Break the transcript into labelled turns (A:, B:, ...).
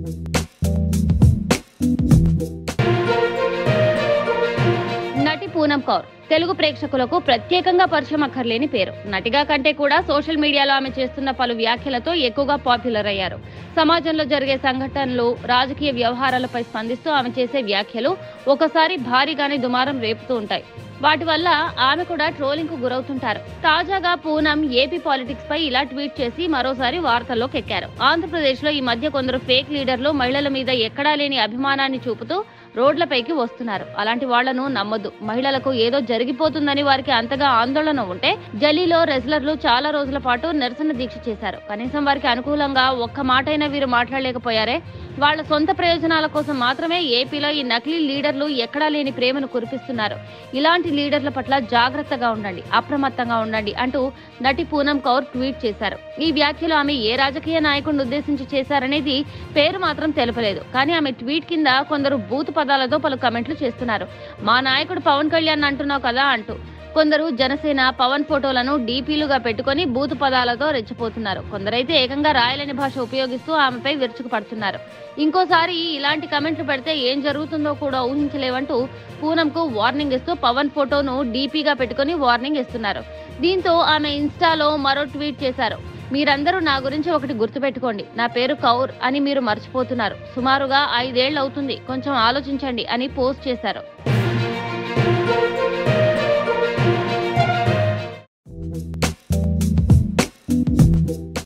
A: నటి పూనం కౌర్ తెలుగు ప్రేక్షకులకు ప్రత్యేకంగా పరిచయం అక్కర్లేని పేరు నటిగా కంటే కూడా సోషల్ మీడియాలో ఆమె చేస్తున్న పలు వ్యాఖ్యలతో ఎక్కువగా పాపులర్ అయ్యారు సమాజంలో జరిగే సంఘటనలు రాజకీయ వ్యవహారాలపై స్పందిస్తూ ఆమె చేసే వ్యాఖ్యలు ఒకసారి భారీగానే దుమారం రేపుతూ ఉంటాయి వాటి వల్ల ఆమె కూడా ట్రోలింగ్ కు గురవుతుంటారు తాజాగా పూనం ఏపీ పాలిటిక్స్ పై ఇలా ట్వీట్ చేసి మరోసారి వార్తల్లోకి ఎక్కారు ఆంధ్రప్రదేశ్ లో ఈ మధ్య కొందరు ఫేక్ లీడర్లు మహిళల మీద ఎక్కడా లేని అభిమానాన్ని చూపుతూ రోడ్లపైకి వస్తున్నారు అలాంటి వాళ్లను నమ్మొద్దు మహిళలకు ఏదో జరిగిపోతుందని వారికి అంతగా ఆందోళన ఉంటే ఢిల్లీలో రెజ్లర్లు చాలా రోజుల పాటు నిరసన దీక్ష చేశారు కనీసం వారికి అనుకూలంగా ఒక్క మాటైనా వీరు మాట్లాడలేకపోయారే వాళ్ళ సొంత ప్రయోజనాల కోసం మాత్రమే ఏపీలో ఈ నకిలీ లీడర్లు ఎక్కడా లేని ప్రేమను కురిపిస్తున్నారు ఇలాంటి లీడర్ల పట్ల జాగ్రత్తగా ఉండండి అప్రమత్తంగా ఉండండి అంటూ నటి పూనం కౌర్ ట్వీట్ చేశారు ఈ వ్యాఖ్యలు ఆమె ఏ రాజకీయ నాయకుడిని ఉద్దేశించి చేశారనేది పేరు మాత్రం తెలుపలేదు కానీ ఆమె ట్వీట్ కింద కొందరు బూత్ పదాలతో పలు కమెంట్లు చేస్తున్నారు మా నాయకుడు పవన్ కళ్యాణ్ అంటున్నావు కదా అంటూ కొందరు జనసేన పవన్ ఫోటోలను డీపీలుగా పెట్టుకొని బూతు పదాలతో రెచ్చిపోతున్నారు కొందరైతే ఏకంగా రాయలేని భాష ఉపయోగిస్తూ ఆమెపై విరుచుకుపడుతున్నారు ఇంకోసారి ఇలాంటి కమెంట్లు పెడితే ఏం జరుగుతుందో కూడా ఊహించలేవంటూ పూనంకు వార్నింగ్ ఇస్తూ పవన్ ఫోటోను డీపీగా పెట్టుకొని వార్నింగ్ ఇస్తున్నారు దీంతో ఆమె ఇన్స్టాలో మరో ట్వీట్ చేశారు మీరందరూ నా గురించి ఒకటి గుర్తుపెట్టుకోండి నా పేరు కౌర్ అని మీరు మర్చిపోతున్నారు సుమారుగా ఐదేళ్లు అవుతుంది కొంచెం ఆలోచించండి అని పోస్ట్ చేశారు